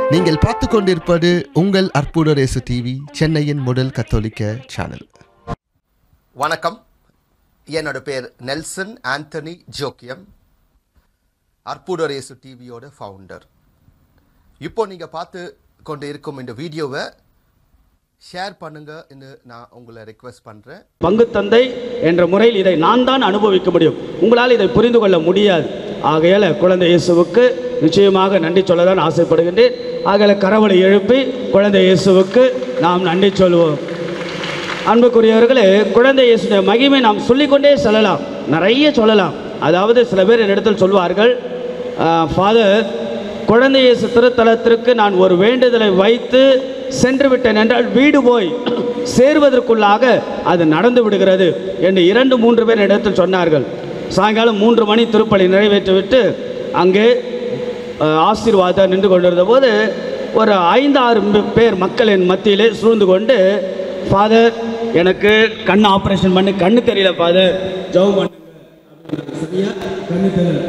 நீங்கள் பார்த்து கொண்டிருப்பது உங்கள் அற்புதரேசு டிவி சென்னையின் முதல் கத்தோலிக்க சேனல் வணக்கம் என்னோட பேர் நெல்சன் ஆண்டனி ஜோக்கியம் அற்புதரேசு டிவியோட ஃபவுண்டர் இப்போ நீங்கள் பார்த்து கொண்டு இருக்கும் இந்த வீடியோவை ஷேர் பண்ணுங்கன்னு நான் உங்களை ரெக்வெஸ்ட் பண்ணுறேன் பங்கு தந்தை என்ற முறையில் இதை நான் தான் அனுபவிக்க முடியும் உங்களால் இதை புரிந்து கொள்ள முடியாது ஆகையால் குழந்தை இயேசுவுக்கு நிச்சயமாக நன்றி சொல்ல தான் ஆசைப்படுகின்றேன் ஆகையால் கரவலை எழுப்பி குழந்தை இயேசுவுக்கு நாம் நன்றி சொல்வோம் அன்புக்குரியவர்களே குழந்தை இயேசுடைய மகிமை நாம் சொல்லிக்கொண்டே செல்லலாம் நிறைய சொல்லலாம் அதாவது சில பேர் என்னிடத்தில் சொல்வார்கள் ஃபாதர் குழந்தை இயேசு திருத்தலத்திற்கு நான் ஒரு வேண்டுதலை வைத்து சென்று விட்டேன் என்றால் வீடு போய் சேர்வதற்குள்ளாக அது நடந்து விடுகிறது என்று இரண்டு மூன்று பேர் இடத்தில் சொன்னார்கள் சாயங்காலம் மூன்று மணி திருப்பலி நிறைவேற்றிவிட்டு அங்கே அஹ், ஆசீர்வாதம் நின்று கொண்டிருந்த போது ஒரு ஐந்தாறு ம- பேர் மக்கள் என் மத்தியிலே சூழ்ந்து கொண்டு ஃபாதர் எனக்கு கண் ஆப்ரேஷன் பண்ணி கண்ணு தெரியல ஃபாதர் ஜவு பண்ணுங்க அப்படின்னாங்க. சரியா கண்ணு தெரியல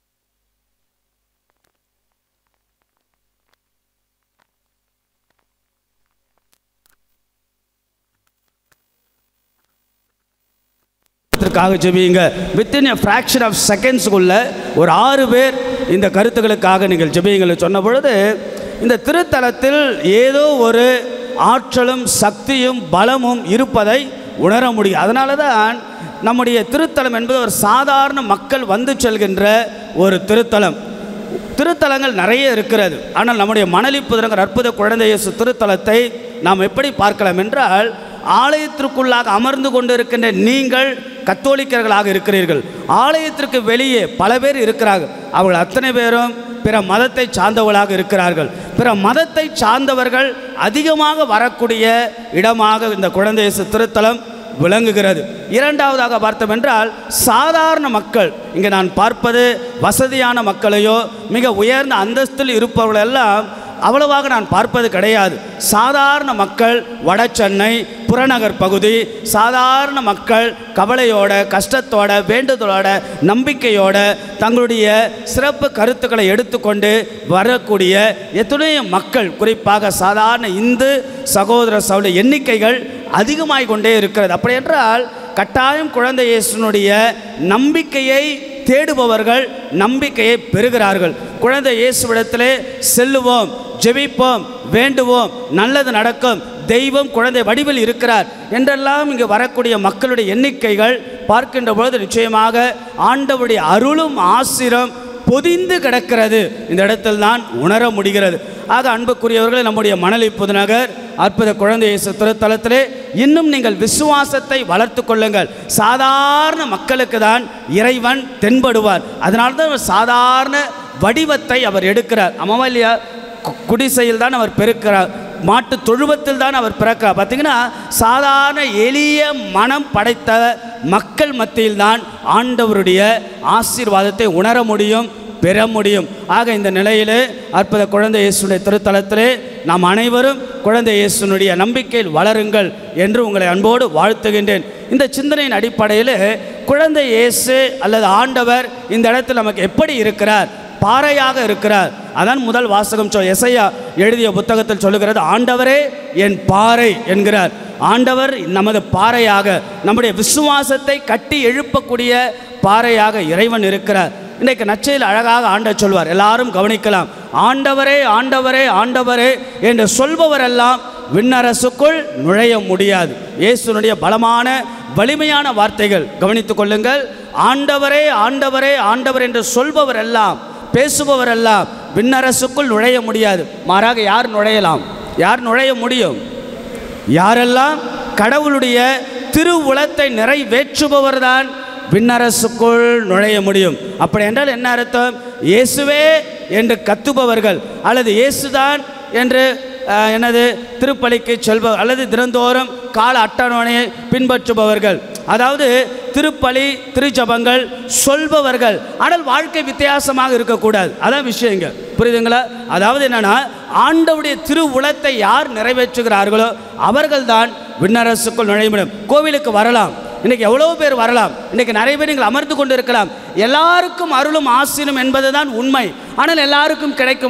கருத்துக்காக ஜெபியுங்க வித்தின் எ ஃப்ராக்ஷன் ஆஃப் செகண்ட்ஸுக்குள்ள ஒரு ஆறு பேர் இந்த கருத்துக்களுக்காக நீங்கள் ஜெபியுங்கள் சொன்ன பொழுது இந்த திருத்தலத்தில் ஏதோ ஒரு ஆற்றலும் சக்தியும் பலமும் இருப்பதை உணர முடியும் அதனால தான் நம்முடைய திருத்தலம் என்பது ஒரு சாதாரண மக்கள் வந்து செல்கின்ற ஒரு திருத்தலம் திருத்தலங்கள் நிறைய இருக்கிறது ஆனால் நம்முடைய மணலி புதரங்கர் அற்புத குழந்தை இயேசு திருத்தலத்தை நாம் எப்படி பார்க்கலாம் என்றால் ஆலயத்திற்குள்ளாக அமர்ந்து கொண்டிருக்கின்ற நீங்கள் கத்தோலிக்கர்களாக இருக்கிறீர்கள் ஆலயத்திற்கு வெளியே பல பேர் இருக்கிறார்கள் அவர்கள் அத்தனை பேரும் பிற மதத்தை சார்ந்தவர்களாக இருக்கிறார்கள் பிற மதத்தை சார்ந்தவர்கள் அதிகமாக வரக்கூடிய இடமாக இந்த குழந்தை இயேசு திருத்தலம் விளங்குகிறது இரண்டாவதாக பார்த்தோம் என்றால் சாதாரண மக்கள் இங்கே நான் பார்ப்பது வசதியான மக்களையோ மிக உயர்ந்த அந்தஸ்தில் இருப்பவர்களெல்லாம் அவ்வளவாக நான் பார்ப்பது கிடையாது சாதாரண மக்கள் வட சென்னை புறநகர் பகுதி சாதாரண மக்கள் கவலையோட கஷ்டத்தோட வேண்டுதலோட நம்பிக்கையோட தங்களுடைய சிறப்பு கருத்துக்களை எடுத்துக்கொண்டு வரக்கூடிய எத்தனையோ மக்கள் குறிப்பாக சாதாரண இந்து சகோதர சகோதர எண்ணிக்கைகள் அதிகமாகிக் கொண்டே இருக்கிறது அப்படி என்றால் கட்டாயம் குழந்தை இயேசுனுடைய நம்பிக்கையை தேடுபவர்கள் நம்பிக்கையை பெறுகிறார்கள் குழந்தை இயேசுவிடத்திலே செல்லுவோம் ஜெபிப்போம் வேண்டுவோம் நல்லது நடக்கும் தெய்வம் குழந்தை வடிவில் இருக்கிறார் என்றெல்லாம் இங்கு வரக்கூடிய மக்களுடைய எண்ணிக்கைகள் பார்க்கின்ற பொழுது நிச்சயமாக ஆண்டவருடைய அருளும் ஆசிரம் பொதிந்து கிடக்கிறது இந்த இடத்தில் தான் உணர முடிகிறது ஆக அன்புக்குரியவர்கள் நம்முடைய மணலி புதுநகர் அற்புத குழந்தை இயேசு திருத்தலத்திலே இன்னும் நீங்கள் விசுவாசத்தை வளர்த்து கொள்ளுங்கள் சாதாரண மக்களுக்கு தான் இறைவன் தென்படுவார் அதனால தான் அவர் சாதாரண வடிவத்தை அவர் எடுக்கிறார் ஆமாவா இல்லையா கு- குடிசையில் தான் அவர் பெருக்கிறார் மாட்டு தொழுவத்தில் தான் அவர் பிறக்கிறார் பார்த்தீங்கன்னா சாதாரண எளிய மனம் படைத்த மக்கள் மத்தியில் தான் ஆண்டவருடைய ஆசீர்வாதத்தை உணர முடியும் பெற முடியும் ஆக இந்த நிலையிலே அற்புத குழந்தை இயேசுடைய திருத்தலத்திலே நாம் அனைவரும் குழந்தை இயேசுனுடைய நம்பிக்கையில் வளருங்கள் என்று உங்களை அன்போடு வாழ்த்துகின்றேன் இந்த சிந்தனையின் அடிப்படையில் குழந்தை இயேசு அல்லது ஆண்டவர் இந்த இடத்தில் நமக்கு எப்படி இருக்கிறார் பாறையாக இருக்கிறார் அதான் முதல் வாசகம் சொல் எசையா எழுதிய புத்தகத்தில் சொல்லுகிறது ஆண்டவரே என் பாறை என்கிறார் ஆண்டவர் நமது பாறையாக நம்முடைய விசுவாசத்தை கட்டி எழுப்பக்கூடிய பாறையாக இறைவன் இருக்கிறார் இன்றைக்கு நச்சையில் அழகாக ஆண்டவர் சொல்வார் எல்லாரும் கவனிக்கலாம் ஆண்டவரே ஆண்டவரே ஆண்டவரே என்று சொல்பவரெல்லாம் விண்ணரசுக்குள் நுழைய முடியாது இயேசுனுடைய பலமான வலிமையான வார்த்தைகள் கவனித்துக் கொள்ளுங்கள் ஆண்டவரே ஆண்டவரே ஆண்டவர் என்று சொல்பவரெல்லாம் பேசுபவரெல்லாம் விண்ணரசுக்குள் நுழைய முடியாது மாறாக யார் நுழையலாம் யார் நுழைய முடியும் யாரெல்லாம் கடவுளுடைய திருவுளத்தை நிறைவேற்றுபவர்தான் விண்ணரசுக்குள் நுழைய முடியும் அப்படி என்றால் என்ன அர்த்தம் இயேசுவே என்று கத்துபவர்கள் அல்லது இயேசுதான் என்று அஹ், என்னது திருப்பலிக்கு செல்ப அல்லது தினந்தோறும் கால அட்டவணையை பின்பற்றுபவர்கள் அதாவது திருப்பலி திருஜபங்கள் சொல்பவர்கள் ஆனால் வாழ்க்கை வித்தியாசமாக இருக்கக்கூடாது அதான் விஷயங்க புரியுதுங்களா அதாவது என்னன்னா ஆண்டவுடைய திருவுளத்தை யார் நிறைவேற்றுகிறார்களோ அவர்கள்தான் விண்ணரசுக்குள் நுழைய முடியும் கோவிலுக்கு வரலாம் இன்னைக்கு எவ்வளோ பேர் வரலாம் இன்னைக்கு நிறைய பேர் நீங்கள் அமர்ந்து கொண்டு இருக்கலாம் எல்லாருக்கும் அருளும் ஆசீனும் என்பதுதான் உண்மை ஆனால் எல்லாருக்கும் கிடைக்குமா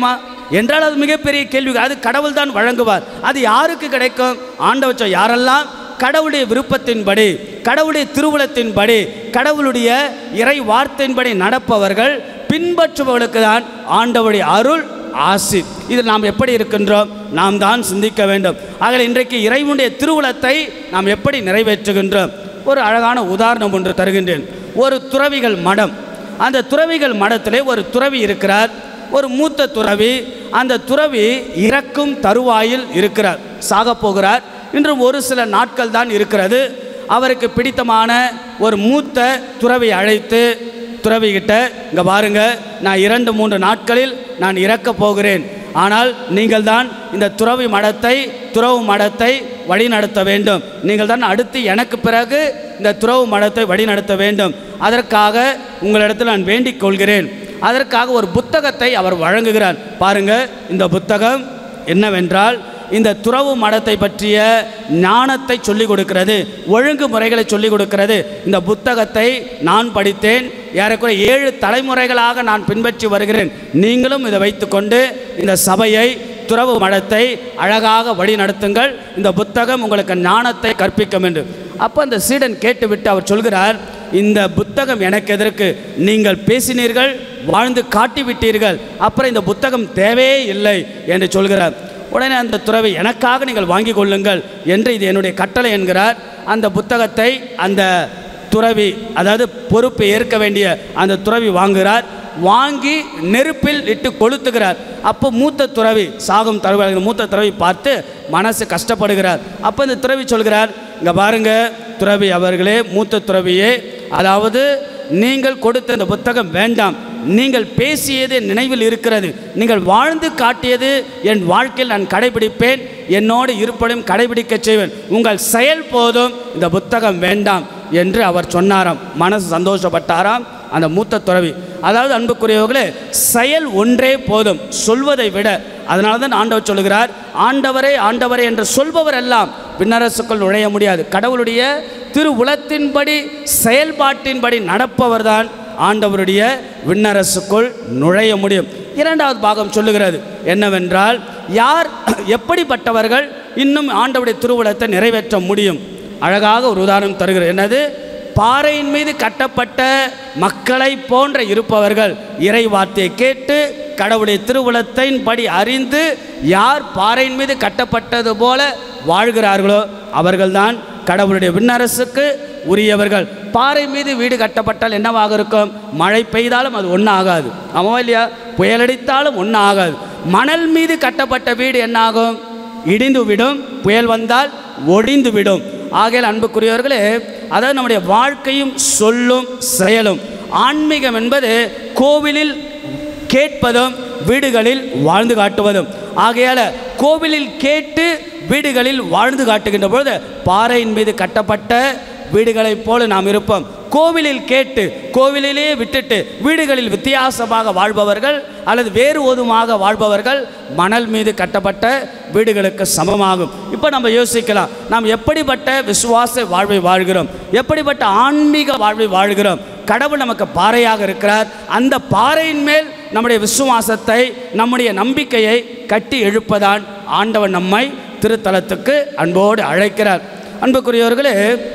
என்றால் அது மிகப்பெரிய கேள்வி அது கடவுள் தான் வழங்குவார் அது யாருக்கு கிடைக்கும் ஆண்டவர் சொல் யாரெல்லாம் கடவுளுடைய விருப்பத்தின்படி கடவுளுடைய திருவுளத்தின்படி கடவுளுடைய இறை வார்த்தையின்படி நடப்பவர்கள் பின்பற்றுபவர்களுக்கு தான் ஆண்டவருடைய அருள் ஆசி இதில் நாம் எப்படி இருக்கின்றோம் நாம் தான் சிந்திக்க வேண்டும் ஆக இன்றைக்கு இறைவனுடைய திருவுளத்தை நாம் எப்படி நிறைவேற்றுகின்றோம் ஒரு அழகான உதாரணம் ஒன்று தருகின்றேன் ஒரு துறவிகள் மடம் அந்த துறவிகள் மடத்திலே ஒரு துறவி இருக்கிறார் ஒரு மூத்த துறவி அந்த துறவி இறக்கும் தருவாயில் இருக்கிறார் சாகப் போகிறார் இன்றும் ஒரு சில நாட்கள் தான் இருக்கிறது அவருக்கு பிடித்தமான ஒரு மூத்த துறவி அழைத்து துறவிகிட்ட இங்கே பாருங்க நான் இரண்டு மூன்று நாட்களில் நான் இறக்கப் போகிறேன் ஆனால் நீங்கள் தான் இந்த துறவி மடத்தை துறவு மடத்தை வழிநடத்த வேண்டும் நீங்கள் தான் அடுத்து எனக்கு பிறகு இந்த துறவு மடத்தை வழிநடத்த வேண்டும் அதற்காக உங்களிடத்தில் நான் வேண்டிக் கொள்கிறேன் அதற்காக ஒரு புத்தகத்தை அவர் வழங்குகிறார் பாருங்க இந்த புத்தகம் என்னவென்றால் இந்த துறவு மடத்தை பற்றிய ஞானத்தை சொல்லிக் கொடுக்கிறது ஒழுங்குமுறைகளை சொல்லிக் கொடுக்கிறது இந்த புத்தகத்தை நான் படித்தேன் ஏறக்குறைய ஏழு தலைமுறைகளாக நான் பின்பற்றி வருகிறேன் நீங்களும் இதை வைத்துக்கொண்டு இந்த சபையை துறவு மடத்தை அழகாக வழி நடத்துங்கள் இந்த புத்தகம் உங்களுக்கு ஞானத்தை கற்பிக்கும் என்று அப்போ அந்த சீடன் கேட்டுவிட்டு அவர் சொல்கிறார் இந்த புத்தகம் எனக்கு எதற்கு நீங்கள் பேசினீர்கள் வாழ்ந்து காட்டிவிட்டீர்கள் அப்புறம் இந்த புத்தகம் தேவையே இல்லை என்று சொல்கிறார் உடனே அந்த துறவி எனக்காக நீங்கள் வாங்கி கொள்ளுங்கள் என்று இது என்னுடைய கட்டளை என்கிறார் அந்த புத்தகத்தை அந்த துறவி அதாவது பொறுப்பை ஏற்க வேண்டிய அந்த துறவி வாங்குகிறார் வாங்கி நெருப்பில் இட்டு கொளுத்துகிறார் அப்போ மூத்த துறவி சாகும் தருவாய் மூத்த துறவி பார்த்து மனசு கஷ்டப்படுகிறார் அப்போ இந்த துறவி சொல்கிறார் இங்கே பாருங்க துறவி அவர்களே மூத்த துறவியே அதாவது நீங்கள் கொடுத்த இந்த புத்தகம் வேண்டாம் நீங்கள் பேசியது என் நினைவில் இருக்கிறது நீங்கள் வாழ்ந்து காட்டியது என் வாழ்க்கையில் நான் கடைபிடிப்பேன் என்னோடு இருப்பதையும் கடைபிடிக்க செய்வேன் உங்கள் செயல் போதும் இந்த புத்தகம் வேண்டாம் என்று அவர் சொன்னாராம் மனசு சந்தோஷப்பட்டாராம் அந்த மூத்த துறவி அதாவது அன்புக்குரியவர்களே செயல் ஒன்றே போதும் சொல்வதை விட அதனால தான் ஆண்டவர் சொல்லுகிறார் ஆண்டவரே ஆண்டவரே என்று சொல்பவர் எல்லாம் விண்ணரசுக்குள் நுழைய முடியாது கடவுளுடைய திரு உலத்தின்படி செயல்பாட்டின்படி நடப்பவர்தான் ஆண்டவருடைய விண்ணரசுக்குள் நுழைய முடியும் இரண்டாவது பாகம் சொல்லுகிறது என்னவென்றால் யார் எப்படிப்பட்டவர்கள் இன்னும் ஆண்டவருடைய திருவுளத்தை நிறைவேற்ற முடியும் அழகாக ஒரு உதாரணம் தருகிறது என்னது பாறையின் மீது கட்டப்பட்ட மக்களை போன்ற இருப்பவர்கள் இறை வார்த்தையை கேட்டு கடவுளுடைய திருவுளத்தின் படி அறிந்து யார் பாறையின் மீது கட்டப்பட்டது போல வாழ்கிறார்களோ அவர்கள்தான் கடவுளுடைய விண்ணரசுக்கு உரியவர்கள் பாறை மீது வீடு கட்டப்பட்டால் என்னவாக இருக்கும் மழை பெய்தாலும் அது ஒன்றும் ஆகாது ஆமாவா இல்லையா புயலடித்தாலும் ஒன்றும் ஆகாது மணல் மீது கட்டப்பட்ட வீடு என்னாகும் இடிந்து விடும் புயல் வந்தால் ஒடிந்து விடும் ஆகையால் அன்புக்குரியவர்களே அதாவது நம்முடைய வாழ்க்கையும் சொல்லும் செயலும் ஆன்மீகம் என்பது கோவிலில் கேட்பதும் வீடுகளில் வாழ்ந்து காட்டுவதும் ஆகையால் கோவிலில் கேட்டு வீடுகளில் வாழ்ந்து காட்டுகின்ற பொழுது பாறையின் மீது கட்டப்பட்ட வீடுகளைப் போல நாம் இருப்போம் கோவிலில் கேட்டு கோவிலிலே விட்டுட்டு வீடுகளில் வித்தியாசமாக வாழ்பவர்கள் அல்லது வேறு ஓதுமாக வாழ்பவர்கள் மணல் மீது கட்டப்பட்ட வீடுகளுக்கு சமமாகும் இப்போ நம்ம யோசிக்கலாம் நாம் எப்படிப்பட்ட விசுவாச வாழ்வை வாழ்கிறோம் எப்படிப்பட்ட ஆன்மீக வாழ்வை வாழ்கிறோம் கடவுள் நமக்கு பாறையாக இருக்கிறார் அந்த பாறையின் மேல் நம்முடைய விசுவாசத்தை நம்முடைய நம்பிக்கையை கட்டி எழுப்பதான் ஆண்டவன் நம்மை திருத்தலத்துக்கு அன்போடு அழைக்கிறார் அன்புக்குரியவர்களே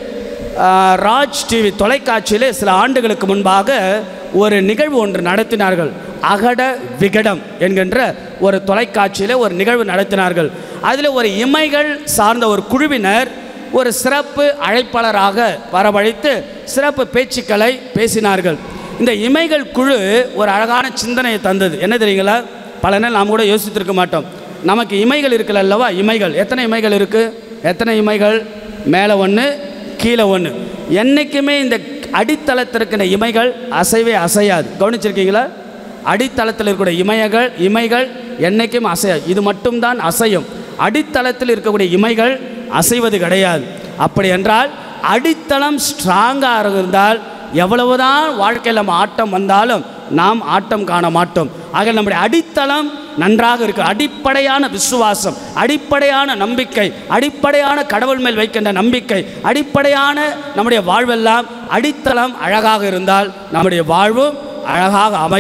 ஆஹ், ராஜ் டிவி தொலைக்காட்சியிலே சில ஆண்டுகளுக்கு முன்பாக ஒரு நிகழ்வு ஒன்று நடத்தினார்கள் அகட விகடம் என்கின்ற ஒரு தொலைக்காட்சியில் ஒரு நிகழ்வு நடத்தினார்கள் அதில் ஒரு இமைகள் சார்ந்த ஒரு குழுவினர் ஒரு சிறப்பு அழைப்பாளராக வரவழைத்து சிறப்பு பேச்சுக்களை பேசினார்கள் இந்த இமைகள் குழு ஒரு அழகான சிந்தனையை தந்தது என்ன தெரியுங்களா பல நாள் நாம் கூட யோசித்திருக்க மாட்டோம் நமக்கு இமைகள் இருக்குல்ல அல்லவா இமைகள் எத்தனை இமைகள் இருக்குது எத்தனை இமைகள் மேலே ஒன்று கீழே ஒன்று என்றைக்குமே இந்த அடித்தளத்தில் இருக்கிற இமைகள் அசைவே அசையாது கவனிச்சிருக்கீங்களா அடித்தளத்தில் இருக்கக்கூடிய இமயங்கள் இமைகள் என்றைக்கும் அசையாது இது மட்டும்தான் அசையும் அடித்தளத்தில் இருக்கக்கூடிய இமைகள் அசைவது கிடையாது அப்படி என்றால் அடித்தளம் ஸ்ட்ராங்காக இருந்தால் எவ்வளவுதான் வாழ்க்கையில் நம்ம ஆட்டம் வந்தாலும் நாம் ஆட்டம் காண மாட்டோம் ஆக நம்முடைய அடித்தளம் நன்றாக இருக்கு அடிப்படையான விசுவாசம் அடிப்படையான நம்பிக்கை அடிப்படையான கடவுள் மேல் வைக்கின்ற நம்பிக்கை அடிப்படையான நம்முடைய வாழ்வெல்லாம் அடித்தளம் அழகாக இருந்தால் நம்முடைய வாழ்வும் அழகாக அமையும்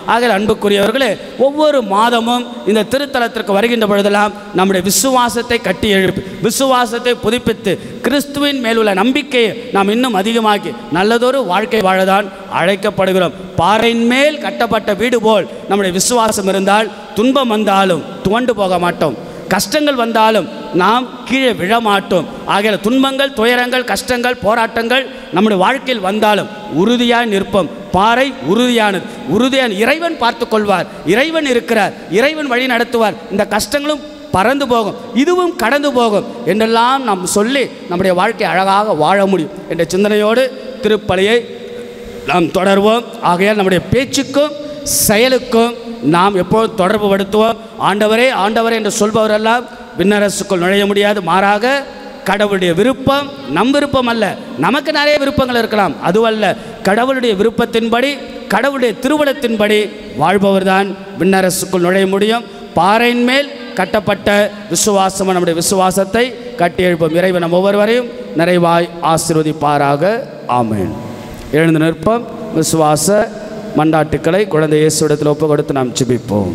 ஆகிய அன்புக்குரியவர்களே ஒவ்வொரு மாதமும் இந்த திருத்தலத்திற்கு வருகின்ற பொழுதெல்லாம் நம்முடைய விசுவாசத்தை கட்டி எழுப்பி விசுவாசத்தை புதுப்பித்து கிறிஸ்துவின் மேலுள்ள நம்பிக்கையை நாம் இன்னும் அதிகமாக்கி நல்லதொரு வாழ்க்கை வாழதான் அழைக்கப்படுகிறோம் பாறையின் மேல் கட்டப்பட்ட வீடு போல் நம்முடைய விசுவாசம் இருந்தால் துன்பம் வந்தாலும் துவண்டு போக மாட்டோம் கஷ்டங்கள் வந்தாலும் நாம் கீழே விழமாட்டோம் ஆகிய துன்பங்கள் துயரங்கள் கஷ்டங்கள் போராட்டங்கள் நம்முடைய வாழ்க்கையில் வந்தாலும் உறுதியாய் நிற்போம் பாறை உறுதியானது உறுதியான இறைவன் பார்த்து கொள்வார் இறைவன் இருக்கிறார் இறைவன் வழி நடத்துவார் இந்த கஷ்டங்களும் பறந்து போகும் இதுவும் கடந்து போகும் என்றெல்லாம் நாம் சொல்லி நம்முடைய வாழ்க்கை அழகாக வாழ முடியும் என்ற சிந்தனையோடு திருப்பலியை நாம் தொடர்வோம் ஆகையால் நம்முடைய பேச்சுக்கும் செயலுக்கும் நாம் எப்போதும் தொடர்பு படுத்துவோம் ஆண்டவரே ஆண்டவரே என்று சொல்பவரெல்லாம் விண்ணரசுக்குள் நுழைய முடியாது மாறாக கடவுளுடைய விருப்பம் நம் விருப்பம் அல்ல நமக்கு நிறைய விருப்பங்கள் இருக்கலாம் அதுவல்ல கடவுளுடைய விருப்பத்தின்படி கடவுளுடைய திருவுளத்தின்படி வாழ்பவர்தான் விண்ணரசுக்குள் நுழைய முடியும் பாறையின் மேல் கட்டப்பட்ட விசுவாசம் நம்முடைய விசுவாசத்தை கட்டி எழுப்பும் இறைவன் நம் ஒவ்வொருவரையும் நிறைவாய் ஆசீர்வதிப்பாராக ஆமென் எழுந்து நிற்போம் விசுவாச மண்டாட்டுக்களை குழந்தை இயேசுவிடத்தில் ஒப்பு கொடுத்து நாம் ஜெபிப்போம்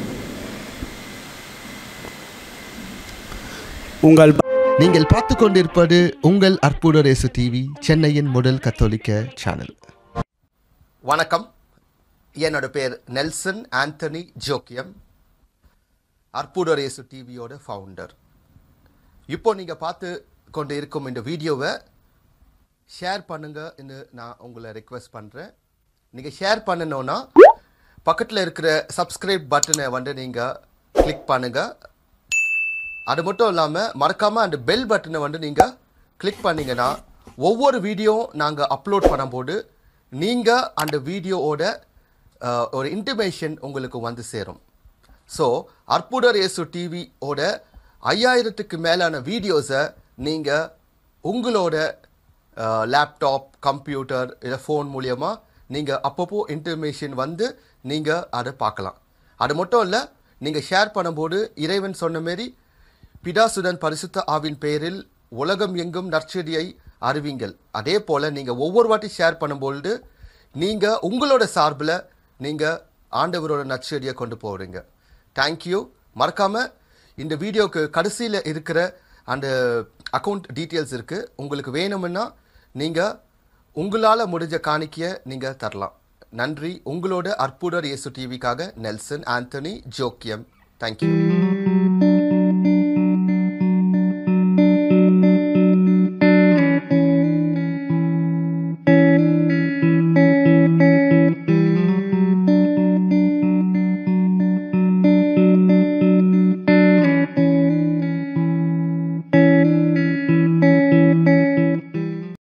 உங்கள் நீங்கள் பார்த்து கொண்டிருப்பது உங்கள் அற்புத ரேசு டிவி சென்னையின் முதல் கத்தோலிக்க சேனல் வணக்கம் என்னோட பேர் நெல்சன் ஆண்டனி ஜோக்கியம் அற்புதரேசு டிவியோட ஃபவுண்டர் இப்போ நீங்கள் பார்த்து கொண்டு இருக்கும் இந்த வீடியோவை ஷேர் பண்ணுங்கன்னு நான் உங்களை ரெக்வெஸ்ட் பண்ணுறேன் நீங்கள் ஷேர் பண்ணணுன்னா பக்கத்தில் இருக்கிற சப்ஸ்கிரைப் பட்டனை வந்து நீங்கள் கிளிக் பண்ணுங்கள் அது மட்டும் இல்லாமல் மறக்காமல் அந்த பெல் பட்டனை வந்து நீங்கள் கிளிக் பண்ணீங்கன்னா ஒவ்வொரு வீடியோ நாங்கள் அப்லோட் பண்ணும்போது நீங்கள் அந்த வீடியோவோட அஹ், ஒரு இன்டிமேஷன் உங்களுக்கு வந்து சேரும் ஸோ அற்புதர் இயேசு டிவியோட ஐயாயிரத்துக்கு மேலான வீடியோஸை நீங்கள் உங்களோட லேப்டாப் கம்ப்யூட்டர் இல்லை ஃபோன் மூலியமா நீங்கள் அப்பப்போ இன்டர்மேஷன் வந்து நீங்கள் அதை பார்க்கலாம் அது மட்டும் இல்லை நீங்கள் ஷேர் பண்ணும்போது இறைவன் சொன்ன மாரி பிதாசுடன் பரிசுத்த ஆவின் பெயரில் உலகம் எங்கும் நற்செடியை அறிவிங்கள் அதே போல் நீங்கள் ஒவ்வொரு வாட்டி ஷேர் பண்ணும்பொழுது நீங்கள் உங்களோட சார்பில் நீங்கள் ஆண்டவரோட நற்செடியை கொண்டு போகிறீங்க தேங்க்யூ மறக்காமல் இந்த வீடியோக்கு கடைசியில் இருக்கிற அந்த அக்கௌண்ட் டீட்டெயில்ஸ் இருக்குது உங்களுக்கு வேணும்னா நீங்கள் உங்களால் முடிஞ்ச காணிக்கையை நீங்கள் தரலாம் நன்றி உங்களோட அற்புதர் இயேசு டிவிக்காக நெல்சன் ஆண்டனி ஜோக்கியம் தேங்க்யூ